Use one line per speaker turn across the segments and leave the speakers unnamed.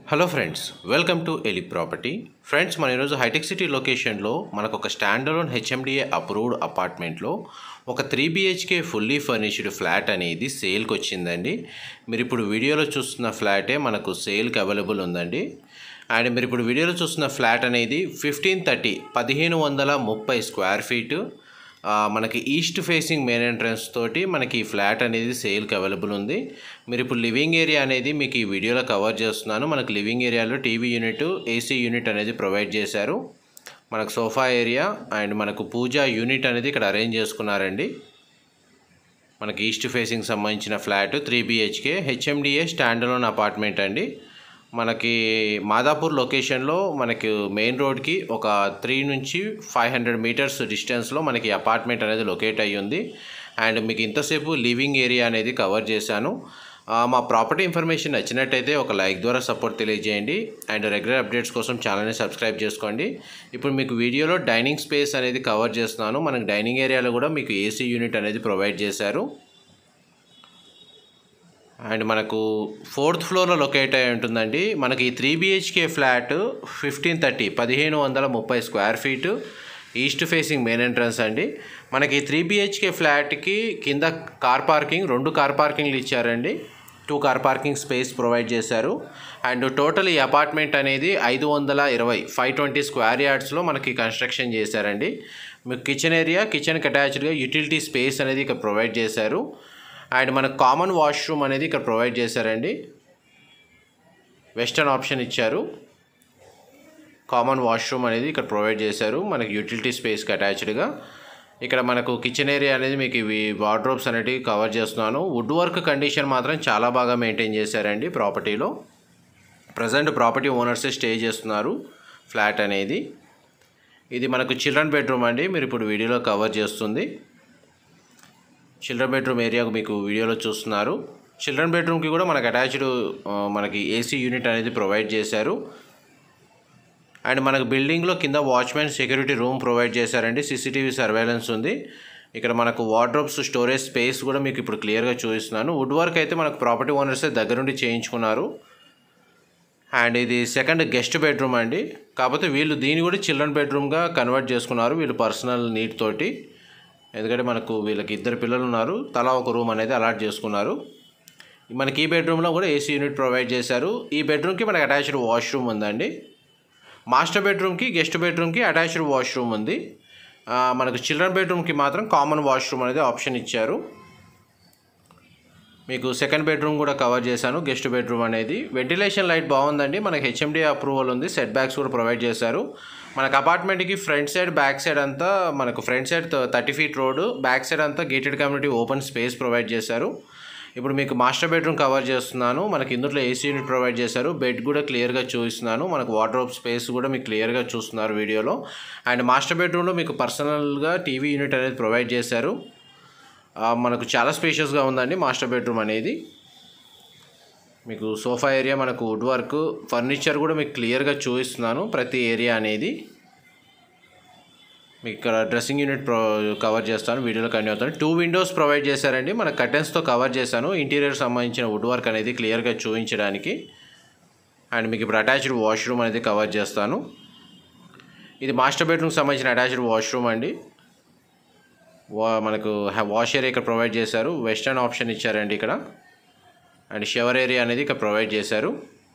hello friends welcome to Eli property friends మన ఈరోజు hitech city లొకేషన్లో మనకు ఒక స్టాండర్లోన్ హెచ్ఎండిఏ అప్రూవ్డ్ అపార్ట్మెంట్లో ఒక three BHK fully furnished flat అనేది సేల్కి వచ్చిందండి మీరు ఇప్పుడు వీడియోలో చూస్తున్న ఫ్లాటే మనకు సేల్కి అవైలబుల్ ఉందండి అండ్ మీరు ఇప్పుడు వీడియోలో చూస్తున్న ఫ్లాట్ అనేది ఫిఫ్టీన్ థర్టీ పదిహేను వందల ముప్పై స్క్వేర్ ఫీటు ఆ, మనకి ఈస్ట్ ఫేసింగ్ మెయిన్ ఎంట్రన్స్ తోటి మనకి ఈ ఫ్లాట్ అనేది సేల్కి అవైలబుల్ ఉంది మీరు ఇప్పుడు లివింగ్ ఏరియా అనేది మీకు ఈ వీడియోలో కవర్ చేస్తున్నాను మనకి లివింగ్ ఏరియాలో టీవీ యూనిట్ ఏసీ యూనిట్ అనేది ప్రొవైడ్ చేశారు మనకు సోఫా ఏరియా అండ్ మనకు పూజా యూనిట్ అనేది ఇక్కడ అరేంజ్ చేసుకున్నారండి మనకి ఈస్ట్ ఫేసింగ్ సంబంధించిన flat three BHK HMDA standalone apartment అండి మనకి మాదాపూర్ లొకేషన్లో మనకి మెయిన్ రోడ్కి ఒక త్రీ నుంచి ఫైవ్ హండ్రెడ్ మీటర్స్ డిస్టెన్స్లో మనకి అపార్ట్మెంట్ అనేది లొకేట్ అయ్యి ఉంది అండ్ మీకు ఇంతసేపు లివింగ్ ఏరియా అనేది కవర్ చేశాను ఆ, మా ప్రాపర్టీ ఇన్ఫర్మేషన్ నచ్చినట్టయితే ఒక లైక్ ద్వారా సపోర్ట్ తెలియజేయండి అండ్ రెగ్యులర్ అప్డేట్స్ కోసం ఛానల్ని సబ్స్క్రైబ్ చేసుకోండి ఇప్పుడు మీకు వీడియోలో డైనింగ్ స్పేస్ అనేది కవర్ చేస్తున్నాను మనకి డైనింగ్ ఏరియాలో కూడా మీకు ఏసీ యూనిట్ అనేది ప్రొవైడ్ చేశారు అండ్ మనకు ఫోర్త్ ఫ్లోర్లో లొకేట్ అయి ఉంటుందండి మనకి ఈ three BHK flat fifteen thirty పదిహేను వందల ముప్పై square feet east facing main entrance అండి మనకి త్రీ బిహెచ్కే ఫ్లాట్కి కింద కార్ పార్కింగ్ రెండు కార్ పార్కింగ్లు ఇచ్చారండి two car parking space provide చేశారు అండ్ టోటల్ ఈ అపార్ట్మెంట్ అనేది ఐదు వందల ఇరవై ఫైవ్ ట్వంటీ స్క్వేర్ యార్డ్స్లో మనకి కన్స్ట్రక్షన్ చేశారండి మీకు కిచెన్ ఏరియా కిచెన్కి అటాచ్డ్గా యూటిలిటీ స్పేస్ అనేది ఇక్కడ ప్రొవైడ్ చేశారు అండ్ మనకు కామన్ వాష్రూమ్ అనేది ఇక్కడ ప్రొవైడ్ చేశారండి వెస్టర్న్ ఆప్షన్ ఇచ్చారు కామన్ వాష్రూమ్ అనేది ఇక్కడ ప్రొవైడ్ చేశారు మనకి యూటిలిటీ స్పేస్కి అటాచ్డ్గా ఇక్కడ మనకు కిచెన్ ఏరియా అనేది మీకు ఇవి వార్డ్రోబ్స్ అనేటివి కవర్ చేస్తున్నాను వుడ్ వర్క్ కండిషన్ మాత్రం చాలా బాగా మెయింటైన్ చేశారండి ప్రాపర్టీలో ప్రజెంట్ ప్రాపర్టీ ఓనర్సే స్టే చేస్తున్నారు ఫ్లాట్ అనేది ఇది మనకు చిల్డ్రన్ బెడ్రూమ్ అండి మీరు ఇప్పుడు వీడియోలో కవర్ చేస్తుంది చిల్డ్రన్ బెడ్రూమ్ ఏరియా మీకు వీడియోలో చూస్తున్నారు చిల్డ్రన్ బెడ్రూమ్కి కూడా మనకు అటాచ్డ్ మనకి ఏసీ యూనిట్ అనేది ప్రొవైడ్ చేశారు అండ్ మనకు బిల్డింగ్లో కింద వాచ్మెన్ సెక్యూరిటీ రూమ్ ప్రొవైడ్ చేశారండి సీసీటీవీ సర్వేలెన్స్ ఉంది ఇక్కడ మనకు వార్డ్రోబ్స్ స్టోరేజ్ స్పేస్ కూడా మీకు ఇప్పుడు క్లియర్గా చూపిస్తున్నాను వుడ్ వర్క్ అయితే మనకు ప్రాపర్టీ ఓనర్స్ దగ్గరుండి చేయించుకున్నారు అండ్ ఇది సెకండ్ గెస్ట్ బెడ్రూమ్ అండి కాకపోతే వీళ్ళు దీన్ని కూడా చిల్డ్రన్ బెడ్రూమ్గా కన్వర్ట్ చేసుకున్నారు వీళ్ళు పర్సనల్ నీడ్ తోటి ఎందుకంటే మనకు వీళ్ళకి ఇద్దరు పిల్లలు ఉన్నారు తలా ఒక రూమ్ అనేది అలాట్ చేసుకున్నారు మనకి ఈ బెడ్రూమ్లో కూడా ఏసీ యూనిట్ ప్రొవైడ్ చేశారు ఈ బెడ్రూమ్కి మనకి అటాచ్డ్ వాష్రూమ్ ఉందండి మాస్టర్ బెడ్రూమ్కి గెస్ట్ బెడ్రూమ్కి అటాచ్డ్ వాష్రూమ్ ఉంది ఆ, మనకు చిల్డ్రన్ బెడ్రూమ్కి మాత్రం కామన్ వాష్రూమ్ అనేది ఆప్షన్ ఇచ్చారు మీకు సెకండ్ బెడ్రూమ్ కూడా కవర్ చేశాను గెస్ట్ బెడ్రూమ్ అనేది వెంటిలేషన్ లైట్ బాగుందండి మనకి హెచ్ఎండి అప్రూవల్ ఉంది సెట్ బ్యాక్స్ కూడా ప్రొవైడ్ చేశారు మనకు అపార్ట్మెంట్కి ఫ్రంట్ సైడ్ బ్యాక్ సైడ్ అంతా మనకు front side thirty feet road back side అంతా gated community open space provide చేశారు ఇప్పుడు మీకు మాస్టర్ బెడ్రూమ్ కవర్ చేస్తున్నాను మనకి ఇందులో ఏసీ యూనిట్ ప్రొవైడ్ చేశారు బెడ్ కూడా క్లియర్గా చూపిస్తున్నాను మనకు వార్డ్రోబ్ స్పేస్ కూడా మీకు క్లియర్గా చూస్తున్నారు వీడియోలో అండ్ మాస్టర్ బెడ్రూమ్లో మీకు పర్సనల్గా టీవీ యూనిట్ అనేది ప్రొవైడ్ చేశారు ఆ, మనకు చాలా స్పేషియస్గా ఉందండి మాస్టర్ బెడ్రూమ్ అనేది మీకు సోఫా ఏరియా మనకు వుడ్ వర్క్ ఫర్నిచర్ కూడా మీకు క్లియర్గా చూపిస్తున్నాను ప్రతి ఏరియా అనేది మీకు ఇక్కడ డ్రెస్సింగ్ యూనిట్ ప్రో కవర్ చేస్తాను వీడియోలో కంటిన్యూ అవుతాను టూ విండోస్ ప్రొవైడ్ చేశారండి మన కర్టెన్స్తో కవర్ చేశాను ఇంటీరియర్ సంబంధించిన వుడ్ వర్క్ అనేది క్లియర్గా చూపించడానికి అండ్ మీకు ఇప్పుడు అటాచ్డ్ వాష్రూమ్ అనేది కవర్ చేస్తాను ఇది మాస్టర్ బెడ్రూమ్కి సంబంధించిన అటాచ్డ్ వాష్రూమ్ అండి వా మనకు వాష్ ఏరియా ఇక్కడ ప్రొవైడ్ చేశారు వెస్టర్న్ ఆప్షన్ ఇచ్చారండి ఇక్కడ అండ్ షవర్ ఏరియా అనేది ఇక్కడ ప్రొవైడ్ చేశారు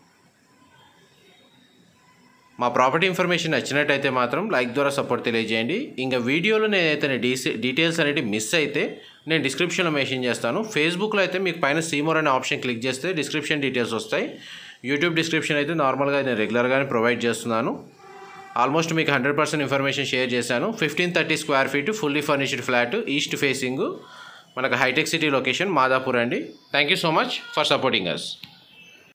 మా ప్రాపర్టీ ఇన్ఫర్మేషన్ నచ్చినట్టయితే మాత్రం లైక్ ద్వారా సపోర్ట్ తెలియజేయండి ఇంకా వీడియోలో నేనైతే డీసీ డీటెయిల్స్ అనేవి మిస్ అయితే నేను డిస్క్రిప్షన్లో మెన్షన్ చేస్తాను ఫేస్బుక్లో అయితే మీకు పైన సీమోర్ అనే ఆప్షన్ క్లిక్ చేస్తే డిస్క్రిప్షన్ డీటెయిల్స్ వస్తాయి యూట్యూబ్ డిస్క్రిప్షన్ అయితే నార్మల్గా నేను రెగ్యులర్గానే ప్రొవైడ్ చేస్తున్నాను ఆల్మోస్ట్ మీకు హండ్రెడ్ పర్సెంట్ ఇన్ఫర్మేషన్ షేర్ చేశాను fifteen thirty square feet fully furnished flat east facing మనకు హైటెక్ సిటీ లొకేషన్ మాదాపూర్ అండి thank you so much for supporting us